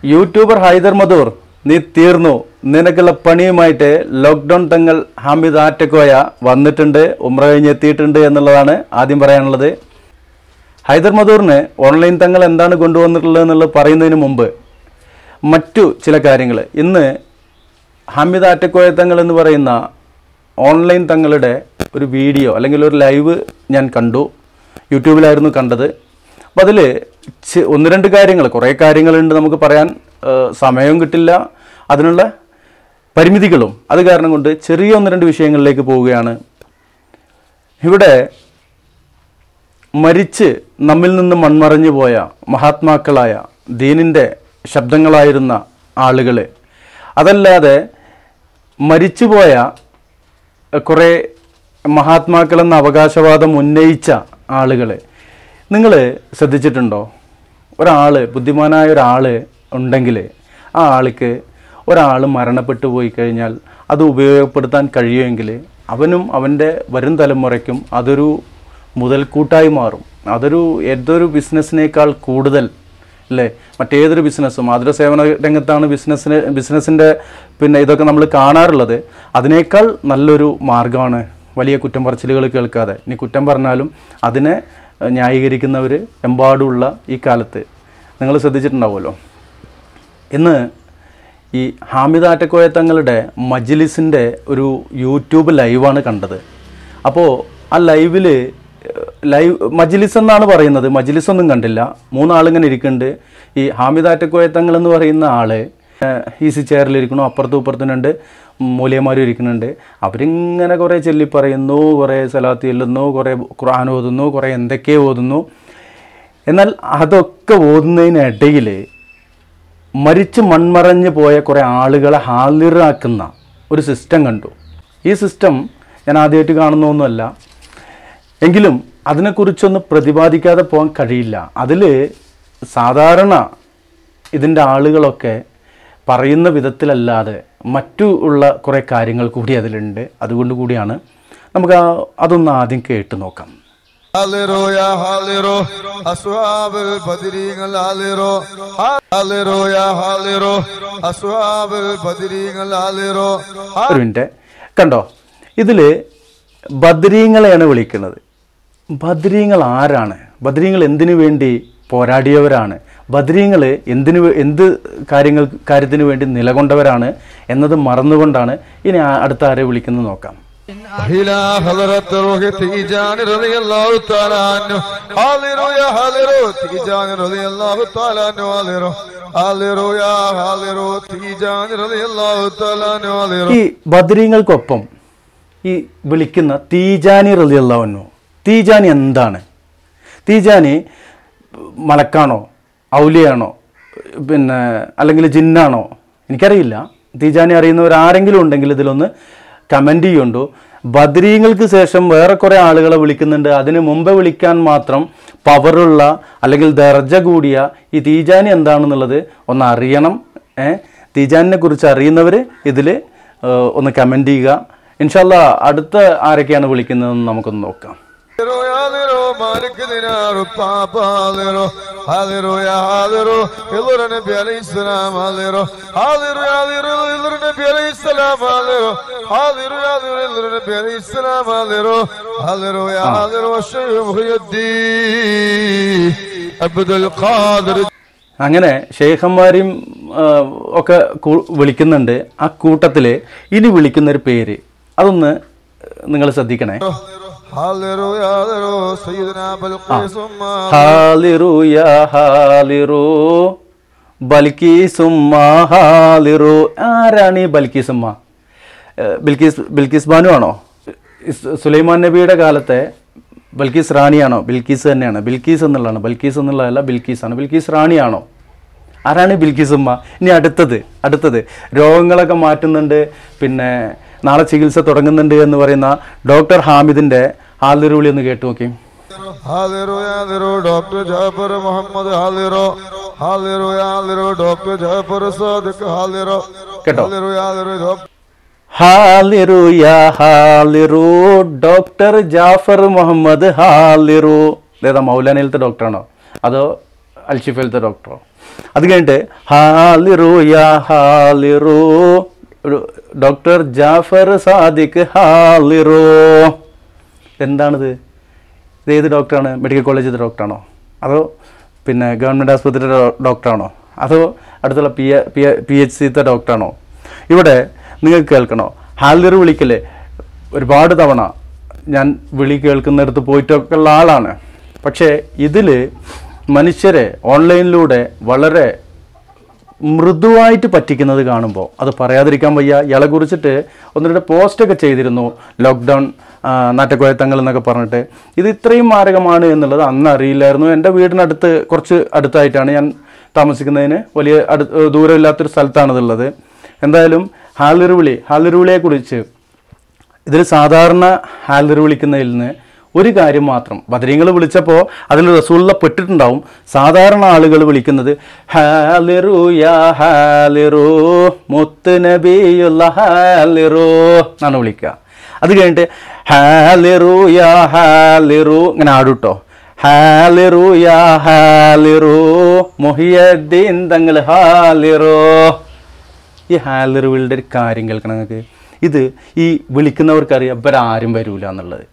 YouTuber Hyder Madhur നീ തീർന്നു നിനക്കുള്ള പണിയുമായിട്ട് ലോക്ക്ഡൗൺ തങ്ങൾ ഹാമിദ് ആറ്റക്കോയ വന്നിട്ടുണ്ട് ഉമ്ര കഴിഞ്ഞ് എത്തിയിട്ടുണ്ട് എന്നുള്ളതാണ് ആദ്യം പറയാനുള്ളത് ഹൈദർ മധൂറിന് ഓൺലൈൻ തങ്ങൾ എന്താണ് കൊണ്ടുവന്നിട്ടുള്ളത് എന്നുള്ളത് പറയുന്നതിന് മുമ്പ് മറ്റു ചില കാര്യങ്ങൾ ഇന്ന് ഹമീദ് ആറ്റക്കോയ തങ്ങൾ എന്ന് പറയുന്ന ഓൺലൈൻ തങ്ങളുടെ ഒരു വീഡിയോ അല്ലെങ്കിൽ ഒരു ലൈവ് ഞാൻ കണ്ടു യൂട്യൂബിലായിരുന്നു കണ്ടത് അപ്പോൾ അതിൽ ഒന്ന് രണ്ട് കാര്യങ്ങൾ കുറേ കാര്യങ്ങളുണ്ട് നമുക്ക് പറയാൻ ഏഹ്, സമയവും കിട്ടില്ല അതിനുള്ള പരിമിതികളും അത് കാരണം കൊണ്ട് ചെറിയ ഒന്ന് രണ്ട് വിഷയങ്ങളിലേക്ക് പോവുകയാണ് ഇവിടെ മരിച്ച് നമ്മിൽ നിന്ന് മൺമറഞ്ഞു പോയ മഹാത്മാക്കളായ ദീനിൻ്റെ ശബ്ദങ്ങളായിരുന്ന ആളുകൾ അതല്ലാതെ മരിച്ചുപോയ കുറേ മഹാത്മാക്കളെന്ന അവകാശവാദം ഉന്നയിച്ച ആളുകൾ നിങ്ങൾ ശ്രദ്ധിച്ചിട്ടുണ്ടോ ഒരാൾ ബുദ്ധിമാനായ ഒരാൾ ഉണ്ടെങ്കിൽ ആ ആൾക്ക് ഒരാൾ മരണപ്പെട്ടു പോയി കഴിഞ്ഞാൽ അത് ഉപയോഗപ്പെടുത്താൻ കഴിയുമെങ്കിൽ അവനും അവൻ്റെ വരും തലമുറയ്ക്കും അതൊരു മുതൽക്കൂട്ടായി മാറും അതൊരു ഏതൊരു ബിസിനസ്സിനേക്കാൾ കൂടുതൽ അല്ലേ മറ്റേതൊരു ബിസിനസ്സും ആതുര സേവന രംഗത്താണ് ബിസിനസ്സിന് ബിസിനസ്സിൻ്റെ പിന്നെ ഇതൊക്കെ നമ്മൾ കാണാറുള്ളത് അതിനേക്കാൾ നല്ലൊരു മാർഗ്ഗമാണ് വലിയ കുറ്റം പറച്ചിലുകൾ കേൾക്കാതെ ഇനി കുറ്റം പറഞ്ഞാലും അതിനെ ഏഹ്, ന്യായീകരിക്കുന്നവർ എമ്പാടുള്ള ഈ കാലത്ത് നിങ്ങൾ ശ്രദ്ധിച്ചിട്ടുണ്ടാവുമല്ലോ ഇന്ന് ഈ ഹാമിദ് ആറ്റക്കോയ തങ്ങളുടെ മജ്ലിസിൻ്റെ ഒരു യൂട്യൂബ് ലൈവാണ് കണ്ടത് അപ്പോൾ ആ ലൈവിൽ ലൈവ് മജ്ലിസ് എന്നാണ് പറയുന്നത് മജ്ലിസ് ഒന്നും കണ്ടില്ല മൂന്നാളിങ്ങനെ ഇരിക്കുന്നുണ്ട് ഈ ഹാമിദ് ആറ്റക്കോയ തങ്ങൾ എന്ന് പറയുന്ന ആള് ഈസി ചെയറിലിരിക്കണു അപ്പുറത്തും ഇപ്പുറത്തും രണ്ട് മൂല്യന്മാരും ഇരിക്കുന്നുണ്ട് അവരിങ്ങനെ കുറേ ചൊല്ലി പറയുന്നു കുറേ സലാത്ത് ചെല്ലുന്നു കുറേ ഖുർആൻ ഓതുന്നു കുറേ എന്തൊക്കെയോ ഓതുന്നു എന്നാൽ അതൊക്കെ ഓതുന്നതിനിടയിൽ മരിച്ച് മൺമറഞ്ഞ് പോയ കുറേ ആളുകളെ ഹാളിറാക്കുന്ന ഒരു സിസ്റ്റം കണ്ടു ഈ സിസ്റ്റം ഞാൻ ആദ്യമായിട്ട് കാണുന്നൊന്നുമല്ല എങ്കിലും അതിനെക്കുറിച്ചൊന്ന് പ്രതിപാദിക്കാതെ പോകാൻ കഴിയില്ല അതിൽ സാധാരണ ഇതിൻ്റെ ആളുകളൊക്കെ പറയുന്ന വിധത്തിലല്ലാതെ മറ്റു ഉള്ള കുറേ കാര്യങ്ങൾ കൂടി അതിലുണ്ട് അതുകൊണ്ട് കൂടിയാണ് നമുക്ക് ആ അതൊന്ന് ആദ്യം കേട്ട് നോക്കാം ഹാലിറോ യാ ഹാലിറോ അസ്വാബിൽ ബദരീങ്ങൾ ഹാലിറോ ഹാലിറോ യാ ഹാലിറോ അസ്വാബിൽ ബദരീങ്ങൾ ഹാലിറോ ഒരു മിനിറ്റ് കണ്ടോ ഇതിൽ ബദ്രീങ്ങളെയാണ് വിളിക്കുന്നത് ബദ്രീങ്ങൾ ആരാണ് ബദ്രീങ്ങൾ എന്തിനു വേണ്ടി പോരാടിയവരാണ് ബദ്രീങ്ങൾ എന്തിനു വേ- എന്ത് കാര്യങ്ങൾ കാര്യത്തിന് വേണ്ടി നിലകൊണ്ടവരാണ് എന്നത് മറന്നുകൊണ്ടാണ് ഇനി ആ- അടുത്ത ആരെ വിളിക്കുന്നത് നോക്കാം إلى حضرة روح تيجان رضي الله تعالى عنه حاضروا يا حاضروا تيجان رضي الله تعالى عنه حاضروا حاضروا يا حاضروا تيجان رضي الله تعالى عنه حاضروا ഈ ബദ്രീങ്ങൾക്കൊപ്പം ഈ വിളിക്കുന്ന തീജാനി റലിയല്ലാവുന്നു തീജാനി എന്താണ് തീജാനി മലക്കാണോ ഔലിയാണോ പിന്നെ അല്ലെങ്കിൽ ജിന്നാണോ എനിക്കറിയില്ല തീജാനി അറിയുന്നവർ ആരെങ്കിലും ഉണ്ടെങ്കിൽ ഇതിലൊന്ന് കമൻ്റ് ചെയ്യുണ്ടോ ബദ്രീങ്ങൾക്ക് ശേഷം വേറെ കുറേ ആളുകളെ വിളിക്കുന്നുണ്ട് അതിന് മുമ്പ് വിളിക്കാൻ മാത്രം പവറുള്ള അല്ലെങ്കിൽ ദർജ കൂടിയ ഈ തീജാനി എന്താണെന്നുള്ളത് ഒന്ന് അറിയണം ഏ തീജാനിനെ കുറിച്ച് അറിയുന്നവർ ഇതിൽ ഒന്ന് കമൻ്റ് ചെയ്യുക ഇൻഷാല്ല അടുത്ത ആരൊക്കെയാണ് വിളിക്കുന്നതെന്ന് നമുക്കൊന്ന് നോക്കാം حاضروا يا حاضروا مالك دينار بابا حاضروا حاضروا يا حاضروا يضر النبي عليه السلام حاضروا حاضروا يا حاضروا يضر النبي عليه السلام حاضروا حاضروا يا حاضروا يضر النبي عليه السلام حاضروا حاضروا يا حاضروا الشيخ محي الدين عبد القادر അങ്ങനെ ഷെയ്ഖന്മാരെയും ആ, ഒക്കെ കൂ- വിളിക്കുന്നുണ്ട് ആ കൂട്ടത്തിൽ ഇനി വിളിക്കുന്നൊരു പേര് അതൊന്ന് നിങ്ങൾ ശ്രദ്ധിക്കണേ حاضروا يا حاضروا سيدنا بلقيس أمه ഹാലിറു യാ ഹാലിറു ബൽക്കീസുമ്മ ഹാലിറു ആരാണ് ഈ ബൽക്കീസുമ്മ ഏഹ് ബിൽക്കീസ് ബിൽക്കീസ് ബാനു ആണോ ഇസ് സുലൈമാൻ നബിയുടെ കാലത്തെ ബൽക്കീസ് റാണിയാണോ ബിൽക്കീസ് തന്നെയാണ് ബിൽക്കീസ് എന്നുള്ളതാണ് ബൽക്കീസ് എന്നുള്ളതല്ല ബിൽക്കീസാണ് ബിൽക്കീസ് റാണിയാണോ ആരാണ് ഈ ബിൽക്കീസുമ്മ ഇനി അടുത്തത് അടുത്തത് രോഗങ്ങളൊക്കെ മാറ്റുന്നുണ്ട് പിന്നെ നാളെ ചികിത്സ തുടങ്ങുന്നുണ്ട് എന്ന് പറയുന്ന ഡോക്ടർ ഹാമിദിൻ്റെ ഹാലിറുളി ഒന്ന് കേട്ടു നോക്കി حاضروا يا حاضروا دكتور جعفر محمد حاضروا حاضروا يا حاضروا دكتور جعفر صادق حاضروا കേട്ടോ حاضروا يا حاضروا دكتور ഹാലിറു യാ ഹാലിറു ഡോക്ടർ ജാഫർ മുഹമ്മദ് ഹാലിറു ഏതാ മൗലാനയിലത്തെ ഡോക്ടറാണോ അതോ അൽഷിഫയിലത്തെ ഡോക്ടറോ അത് കഴിഞ്ഞിട്ട് ഹാലിറു യാ ഹാലിറു ഒരു ഡോക്ടർ ജാഫർ സാദിഖ് ഹാലിറു എന്താണിത് ഇത് ഏത് ഡോക്ടറാണ് മെഡിക്കൽ കോളേജിലെ ഡോക്ടറാണോ അതോ പിന്നെ ഗവൺമെൻറ് ആസ്പത്രിയിലെ ഡോ- ഡോക്ടറാണോ അതോ അടുത്തുള്ള പി പി പി എച്ച് സിത്തെ ഡോക്ടറാണോ ഇവിടെ നിങ്ങൾക്ക് കേൾക്കണോ ഹാലിർ വിളിക്കല് ഒരുപാട് തവണ ഞാൻ വിളി കേൾക്കുന്നിടത്ത് പോയിട്ടൊക്കെ ഉള്ള ആളാണ് പക്ഷേ ഇതിൽ മനുഷ്യരെ ഓൺലൈനിലൂടെ വളരെ മൃദുവായിട്ട് പറ്റിക്കുന്നത് കാണുമ്പോൾ അത് പറയാതിരിക്കാൻ വയ്യ ഇയാളെ കുറിച്ചിട്ട് ഒന്ന് രണ്ട് പോസ്റ്റൊക്കെ ചെയ്തിരുന്നു ലോക്ക്ഡൗൺ നാറ്റക്കോയത്തങ്ങൾ എന്നൊക്കെ പറഞ്ഞിട്ട് ഇത് ഇത്രയും മാരകമാണ് എന്നുള്ളത് അന്ന് അറിയില്ലായിരുന്നു എൻ്റെ വീടിനടുത്ത് കുറച്ച് അടുത്തായിട്ടാണ് ഞാൻ താമസിക്കുന്നതിന് വലിയ അടു ദൂരമില്ലാത്തൊരു സ്ഥലത്താണിതുള്ളത് എന്തായാലും ഹാലിറുവിളി ഹാലിറുവിളിയെക്കുറിച്ച് ഇതിൽ സാധാരണ ഹാലിർ വിളിക്കുന്നതിൽ നിന്ന് ഒരു കാര്യം മാത്രം ബദരീങ്ങൾ വിളിച്ചപ്പോൾ അതിൽ റസൂള്ള പെട്ടിട്ടുണ്ടാവും സാധാരണ ആളുകൾ വിളിക്കുന്നത് ഹാലിറു യാ ഹാലിറു മുത്ത് നബിയുള്ള ഹാലിറു എന്നാണ് വിളിക്കുക അത് കഴിഞ്ഞിട്ട് ഹാലിറു യാ ഹാലിറു ഇങ്ങനെ ആടുട്ടോ ഹാലിറു യാ ഹാലിറു മൊഹിയദ്ദീൻ തങ്ങൾ ഹാലിറു ഈ ഹാലറുകളുടെ ഒരു കാര്യം കേൾക്കണം നിങ്ങൾക്ക് ഇത് ഈ വിളിക്കുന്നവർക്കറിയാം ഇവരാരും വരൂല എന്നുള്ളത്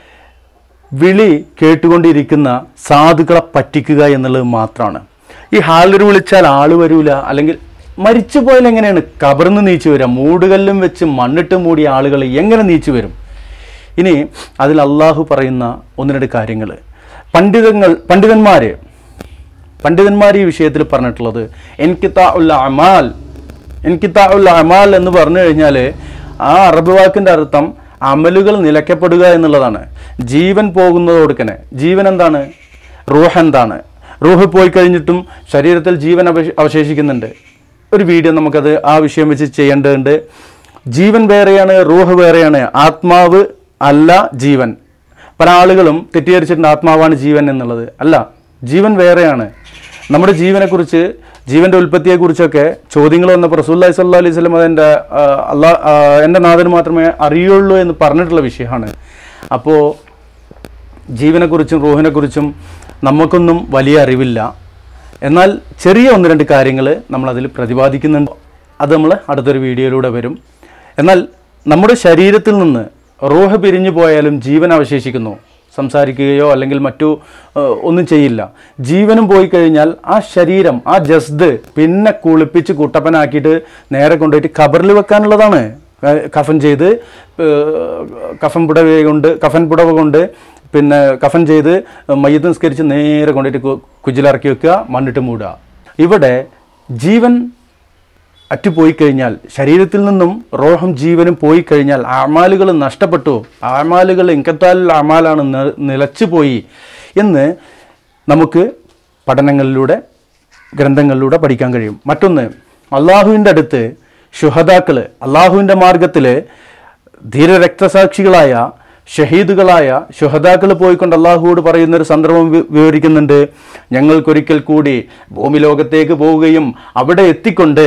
വിളി കേട്ടുകൊണ്ടിരിക്കുന്ന സാധുക്കളെ പറ്റിക്കുക എന്നുള്ളത് മാത്രമാണ് ഈ ഹാലർ വിളിച്ചാൽ ആള് വരൂല അല്ലെങ്കിൽ മരിച്ചു പോയാൽ എങ്ങനെയാണ് കബർന്ന് നീച്ചു വരിക മൂടുകല്ലും വെച്ച് മണ്ണിട്ട് മൂടിയ ആളുകൾ എങ്ങനെ നീച്ചു വരും ഇനി അതിൽ അള്ളാഹു പറയുന്ന ഒന്ന് രണ്ട് കാര്യങ്ങൾ പണ്ഡിതങ്ങൾ പണ്ഡിതന്മാർ പണ്ഡിതന്മാർ ഈ വിഷയത്തിൽ പറഞ്ഞിട്ടുള്ളത് എനിക്കിത്താ ഉള്ള അമാൽ എനിക്കിത്താ ഉള്ള അമാൽ എന്ന് പറഞ്ഞു കഴിഞ്ഞാൽ ആ അറബ് വാക്കിൻ്റെ അർത്ഥം അമലുകൾ നിലയ്ക്കപ്പെടുക എന്നുള്ളതാണ് ജീവൻ പോകുന്നതോടുക്കനെ ജീവൻ എന്താണ് റൂഹ് എന്താണ് റൂഹ് പോയി കഴിഞ്ഞിട്ടും ശരീരത്തിൽ ജീവൻ അവശേ- അവശേഷിക്കുന്നുണ്ട് ഒരു വീഡിയോ നമുക്കത് ആ വിഷയം വെച്ച് ചെയ്യേണ്ടതുണ്ട് ജീവൻ വേറെയാണ് റൂഹ് വേറെയാണ് ആത്മാവ് അല്ല ജീവൻ പല ആളുകളും തെറ്റിദ്ധരിച്ചിട്ടുണ്ട് ആത്മാവാണ് ജീവൻ എന്നുള്ളത് അല്ല ജീവൻ വേറെയാണ് നമ്മുടെ ജീവനെക്കുറിച്ച് ജീവൻ്റെ ഉൽപ്പത്തിയെക്കുറിച്ചൊക്കെ ചോദ്യങ്ങൾ വന്നപ്പോൾ റസൂല്ലായി സല്ലാ അലൈഹി സ്വലം അതെൻ്റെ അള്ളാ ആ, എൻ്റെ നാഥന് മാത്രമേ അറിയുള്ളൂ എന്ന് പറഞ്ഞിട്ടുള്ള വിഷയമാണ് അപ്പോൾ ജീവനെക്കുറിച്ചും റൂഹിനെക്കുറിച്ചും നമുക്കൊന്നും വലിയ അറിവില്ല എന്നാൽ ചെറിയ ഒന്ന് രണ്ട് കാര്യങ്ങൾ നമ്മളതിൽ പ്രതിപാദിക്കുന്നുണ്ട് അത് നമ്മൾ അടുത്തൊരു വീഡിയോയിലൂടെ വരും എന്നാൽ നമ്മുടെ ശരീരത്തിൽ നിന്ന് റൂഹ് പിരിഞ്ഞു പോയാലും ജീവൻ അവശേഷിക്കുന്നു സംസാരിക്കുകയോ അല്ലെങ്കിൽ മറ്റു ഏഹ്, ഒന്നും ചെയ്യില്ല ജീവനും പോയി കഴിഞ്ഞാൽ ആ ശരീരം ആ ജസ്ദ് പിന്നെ കുളിപ്പിച്ച് കുട്ടപ്പനാക്കിയിട്ട് നേരെ കൊണ്ടുപോയിട്ട് ഖബറിൽ വെക്കാനുള്ളതാണ് ഏഹ്, കഫൻ ചെയ്ത് ഏഹ്, കഫൻ പുടവ കൊണ്ട് കഫൻ പുടവ കൊണ്ട് പിന്നെ കഫൻ ചെയ്ത് മയ്യത്ത് നിസ്കരിച്ച് നേരെ കൊണ്ടുപോയിട്ട് കു- കുജിലിറക്കി വെക്കുക മണ്ണിട്ട് മൂടുക ഇവിടെ ജീവൻ അറ്റുപോയി കഴിഞ്ഞാൽ ശരീരത്തിൽ നിന്നും റോഹം ജീവനും പോയി കഴിഞ്ഞാൽ അമാലുകൾ നഷ്ടപ്പെട്ടു അമാലുകൾ ഇങ്കത്താൽ അമാലാണ് നി- നിലച്ചു പോയി എന്ന് നമുക്ക് പഠനങ്ങളിലൂടെ ഗ്രന്ഥങ്ങളിലൂടെ പഠിക്കാൻ കഴിയും മറ്റൊന്ന് അള്ളാഹുവിൻ്റെ അടുത്ത് ശുഹദാക്കൾ അള്ളാഹുവിൻ്റെ മാർഗത്തിൽ ധീരരക്തസാക്ഷികളായ ഷഹീദുകളായ ശുഹദാക്കൾ പോയിക്കൊണ്ട് അള്ളാഹുവോട് പറയുന്ന ഒരു സന്ദർഭം വി- വിവരിക്കുന്നുണ്ട് ഞങ്ങൾക്കൊരിക്കൽ കൂടി ഭൂമി ലോകത്തേക്ക് പോവുകയും അവിടെ എത്തിക്കൊണ്ട്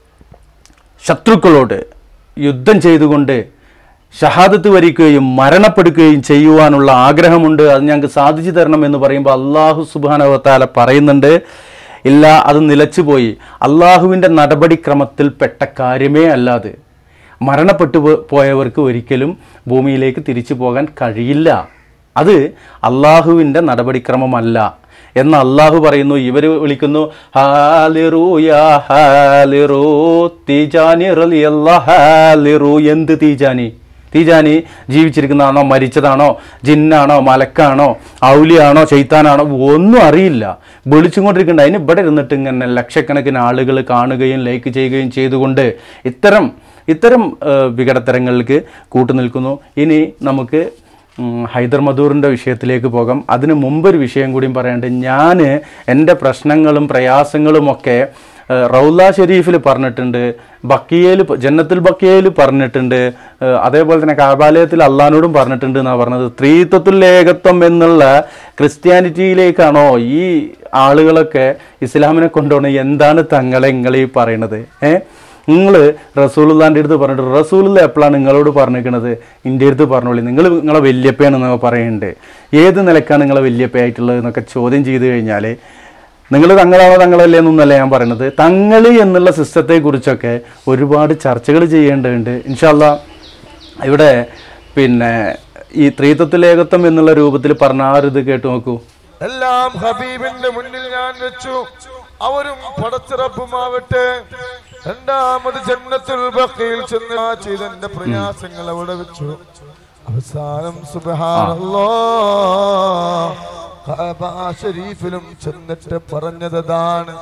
ശത്രുക്കളോട് യുദ്ധം ചെയ്തുകൊണ്ട് ഷഹാദത്ത് വരിക്കുകയും മരണപ്പെടുകയും ചെയ്യുവാനുള്ള ആഗ്രഹമുണ്ട് അത് ഞങ്ങൾക്ക് സാധിച്ചു തരണം എന്ന് പറയുമ്പോൾ അള്ളാഹു സുബാനവത്താല പറയുന്നുണ്ട് ഇല്ല അത് നിലച്ചുപോയി അള്ളാഹുവിൻ്റെ നടപടിക്രമത്തിൽ പെട്ട കാര്യമേ അല്ലാതെ മരണപ്പെട്ടു പോ- പോയവർക്ക് ഒരിക്കലും ഭൂമിയിലേക്ക് തിരിച്ചു പോകാൻ കഴിയില്ല അത് അള്ളാഹുവിൻ്റെ നടപടിക്രമമല്ല എന്ന് അള്ളാഹു പറയുന്നു ഇവർ വിളിക്കുന്നു ഹാലിറു യാ ഹാലിറു തീജാനി റളിയല്ലാ ഹാലിറു എന്ത് തീജാനി തീജാനി ജീവിച്ചിരിക്കുന്നതാണോ മരിച്ചതാണോ ജിന്നാണോ മലക്കാണോ ഔലിയാണോ ചെയ്ത്താനാണോ ഒന്നും അറിയില്ല വിളിച്ചും കൊണ്ടിരിക്കുന്നുണ്ട് അതിന് ഇവിടെ ഇരുന്നിട്ട് ഇങ്ങനെ ലക്ഷക്കണക്കിന് ആളുകൾ കാണുകയും ലൈക്ക് ചെയ്യുകയും ചെയ്തുകൊണ്ട് ഇത്തരം ഇത്തരം ഏഹ്, വികടത്തരങ്ങൾക്ക് കൂട്ടുനിൽക്കുന്നു ഇനി നമുക്ക് ഉം, ഹൈദർ മധൂറിൻ്റെ വിഷയത്തിലേക്ക് പോകാം അതിന് മുമ്പൊരു വിഷയം കൂടിയും പറയാണ്ട് ഞാൻ എൻ്റെ പ്രശ്നങ്ങളും പ്രയാസങ്ങളുമൊക്കെ ഏഹ്, റൗല ഷെരീഫിൽ പറഞ്ഞിട്ടുണ്ട് ബക്കിയയിൽ ജന്നത്തുൽ ബക്കിയയിൽ പറഞ്ഞിട്ടുണ്ട് ഏഹ്, അതേപോലെ തന്നെ കാബാലയത്തിൽ അള്ളഹാനോടും പറഞ്ഞിട്ടുണ്ട് എന്നാണ് പറഞ്ഞത് ത്രീത്വത്തുൽ ഏകത്വം എന്നുള്ള ക്രിസ്ത്യാനിറ്റിയിലേക്കാണോ ഈ ആളുകളൊക്കെ ഇസ്ലാമിനെ കൊണ്ടുപോകണം എന്താണ് തങ്ങളെ നിങ്ങൾ ഈ പറയണത് ഏഹ് നിങ്ങൾ റസൂലുള്ളാൻ്റെ അടുത്ത് പറഞ്ഞിട്ട് റസൂലുള്ള എപ്പോഴാണ് നിങ്ങളോട് പറഞ്ഞിരിക്കണത് എൻ്റെ അടുത്ത് പറഞ്ഞോളി നിങ്ങൾ നിങ്ങളെ വല്യപ്പയാണെന്നൊക്കെ പറയുന്നുണ്ട് ഏത് നിലക്കാണ് നിങ്ങളെ വല്യപ്പയായിട്ടുള്ളത് എന്നൊക്കെ ചോദ്യം ചെയ്ത് കഴിഞ്ഞാൽ നിങ്ങൾ തങ്ങളാണോ തങ്ങളല്ലേ എന്നൊന്നല്ല ഞാൻ പറയുന്നത് തങ്ങൾ എന്നുള്ള സിസ്റ്റത്തെ കുറിച്ചൊക്കെ ഒരുപാട് ചർച്ചകൾ ചെയ്യേണ്ടതുണ്ട് ഇൻഷാല്ല ഇവിടെ പിന്നെ ഈ ത്രീത്വത്തിലേകത്വം എന്നുള്ള രൂപത്തിൽ പറഞ്ഞ ആ ഒരു ഇത് കേട്ട് നോക്കൂ എല്ലാം ഹബീബിന്റെ മുന്നിൽ ഞാൻ വെച്ചു അവരും പടച്ചിറപ്പുമാവട്ടെ രണ്ടാമത് ജന്നത്തുൽ ബഖയിൽ ചെന്ന് ആ ചെയ്തെന്റെ പ്രയാസങ്ങൾ അവിടെ വെച്ചു അവസാനം സുബ്ഹാനല്ലാ കഅബ ഷരീഫിലും ചെന്നിട്ട് പറഞ്ഞതാണ്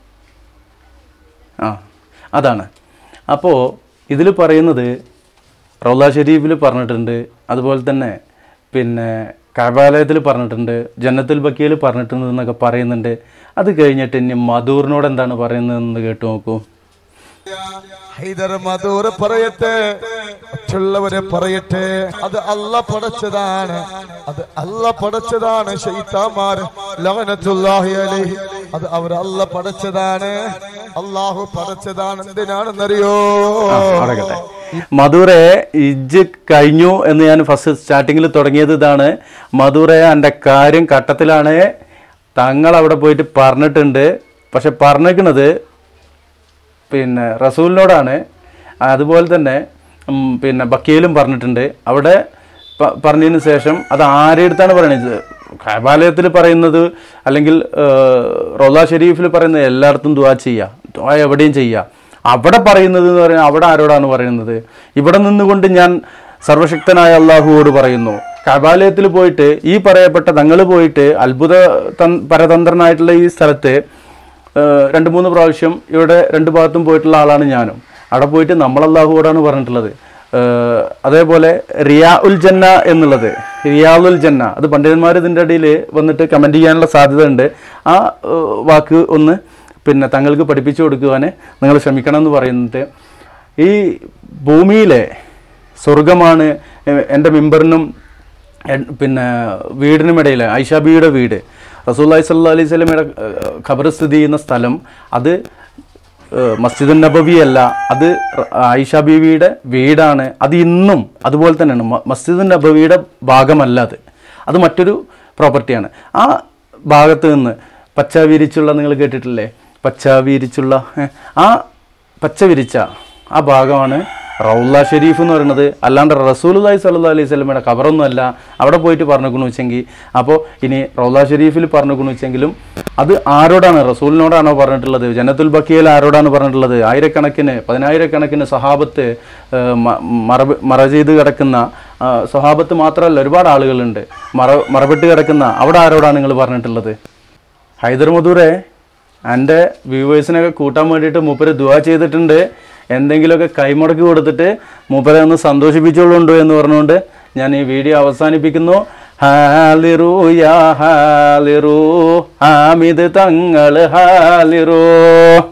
ആ അതാണ് അപ്പോൾ ഇതിൽ പറയുന്നത് റൗല ഷരീഫിൽ പറഞ്ഞിട്ടുണ്ട് അതുപോലെ തന്നെ പിന്നെ കബാലയത്തിൽ പറഞ്ഞിട്ടുണ്ട് ജന്നത്തുൽ ബക്കിയിൽ പറഞ്ഞിട്ടുണ്ട് എന്നൊക്കെ പറയുന്നുണ്ട് അത് കഴിഞ്ഞിട്ട് ഇനി മധൂറിനോട് എന്താണ് പറയുന്നതെന്ന് കേട്ടു നോക്കൂ ഹൈദർ മധൂർ പറയട്ടെ മറ്റുള്ളവരെ പറയട്ടെ അത് അല്ല പടച്ചതാണ് അത് അല്ല പടച്ചതാണ് ഷെയ്ത്താമാര് ലവനത്തുല്ലാഹി അലൈഹി അത് അവർ അല്ല പടച്ചതാണ് അള്ളാഹു പടച്ചതാണ് എന്തിനാണെന്നറിയോ അടക്കട്ടെ മധുരെ ഇജ്ജ് കഴിഞ്ഞു എന്ന് ഞാൻ ഫസ്റ്റ് സ്റ്റാർട്ടിങ്ങിൽ തുടങ്ങിയത് ഇതാണ് മധുരെ എൻ്റെ കാര്യം ഘട്ടത്തിലാണ് തങ്ങൾ അവിടെ പോയിട്ട് പറഞ്ഞിട്ടുണ്ട് പക്ഷെ പറഞ്ഞിരിക്കുന്നത് പിന്നെ റസൂലിനോടാണ് അതുപോലെ തന്നെ ഉം, പിന്നെ ബക്കീലും പറഞ്ഞിട്ടുണ്ട് അവിടെ പ- പറഞ്ഞതിന് ശേഷം അത് ആരുടെ അടുത്താണ് പറയുന്നത് കബാലയത്തിൽ പറയുന്നത് അല്ലെങ്കിൽ റോല ഷെരീഫിൽ പറയുന്നത് എല്ലായിടത്തും ദുവാ ചെയ്യുക ദുവാ എവിടെയും ചെയ്യുക അവിടെ പറയുന്നത് എന്ന് പറയുന്നത് അവിടെ ആരോടാണ് പറയുന്നത് ഇവിടെ നിന്നുകൊണ്ട് ഞാൻ സർവശക്തനായ അള്ളാഹുവോട് പറയുന്നു കബാലയത്തിൽ പോയിട്ട് ഈ പറയപ്പെട്ട തങ്ങൾ പോയിട്ട് അത്ഭുത തൻ- പരതന്ത്രനായിട്ടുള്ള ഈ സ്ഥലത്ത് ഏഹ് രണ്ട് മൂന്ന് പ്രാവശ്യം ഇവിടെ രണ്ട് ഭാഗത്തും പോയിട്ടുള്ള ആളാണ് ഞാനും അവിടെ പോയിട്ട് നമ്മൾ അള്ളാഹുവോടാണ് പറഞ്ഞിട്ടുള്ളത് ഏഹ് അതേപോലെ റിയാ ഉൽ ജന്ന എന്നുള്ളത് റിയാ ഉൽ ജന്ന അത് പണ്ഡിതന്മാർ ഇതിൻ്റെ ഇടയിൽ വന്നിട്ട് കമൻറ്റ് ചെയ്യാനുള്ള സാധ്യത ഉണ്ട് ആ ഏഹ് വാക്ക് ഒന്ന് പിന്നെ തങ്ങൾക്ക് പഠിപ്പിച്ചു കൊടുക്കുവാൻ നിങ്ങൾ ശ്രമിക്കണം എന്ന് പറയുന്നത് ഈ ഭൂമിയിലെ സ്വർഗമാണ് എ- എൻ്റെ മെമ്പറിനും എൻ- പിന്നെ വീടിനുമിടയിൽ ഐഷാബിയുടെ വീട് റസൂല്ലായി സല്ലാ അലൈഹി സ്വലമയുടെ ഖബർ സ്ഥിതി ചെയ്യുന്ന സ്ഥലം അത് ഏഹ്, മസ്ജിദുൻ നബവി അല്ല അത് റ- ആയിഷ ബീവിയുടെ വീടാണ് അത് ഇന്നും അതുപോലെ തന്നെയാണ് മ- മസ്ജിദുൻ നബവിയുടെ ഭാഗമല്ല അത് അത് മറ്റൊരു പ്രോപ്പർട്ടിയാണ് ആ ഭാഗത്ത് നിന്ന് പച്ച വിരിച്ചുള്ള നിങ്ങൾ കേട്ടിട്ടില്ലേ പച്ച വിരിച്ചുള്ള ഏ, ആ പച്ച വിരിച്ച ആ ഭാഗമാണ് റൗല ഷെരീഫ് എന്ന് പറയുന്നത് അല്ലാണ്ട് റസൂലുല്ലാഹി സല്ലല്ലാഹു അലൈഹി സ്വലമയുടെ ഖബറൊന്നും അല്ല അവിടെ പോയിട്ട് പറഞ്ഞുകൊണ്ടു വെച്ചെങ്കിൽ അപ്പോൾ ഇനി റൗല ഷെരീഫിൽ പറഞ്ഞുകൊണ്ടു വെച്ചെങ്കിലും അത് ആരോടാണ് റസൂലിനോടാണോ പറഞ്ഞിട്ടുള്ളത് ജനത്തുൽ ബക്കിയയിൽ ആരോടാണ് പറഞ്ഞിട്ടുള്ളത് ആയിരക്കണക്കിന് പതിനായിരക്കണക്കിന് സഹാബത്ത് ഏഹ്, മ- മറ മറ ചെയ്ത് കിടക്കുന്ന ആ, സഹാബത്ത് മാത്രമല്ല ഒരുപാട് ആളുകളുണ്ട് മറ മറപ്പെട്ട് കിടക്കുന്ന അവിടെ ആരോടാണ് നിങ്ങൾ പറഞ്ഞിട്ടുള്ളത് ഹൈദർ മധൂറെ എൻ്റെ വ്യൂവേഴ്സിനൊക്കെ കൂട്ടാൻ വേണ്ടിയിട്ട് മൂപ്പര് ദുവാ ചെയ്തിട്ടുണ്ട് എന്തെങ്കിലുമൊക്കെ കൈമുടക്കി കൊടുത്തിട്ട് മൂപ്പരെ ഒന്ന് സന്തോഷിപ്പിച്ചോളുണ്ടോ എന്ന് പറഞ്ഞുകൊണ്ട് ഞാൻ ഈ വീഡിയോ അവസാനിപ്പിക്കുന്നു ഹാലിറു യാ ഹാലിറു ഹാമിദ് തങ്ങൾ ഹാലിറു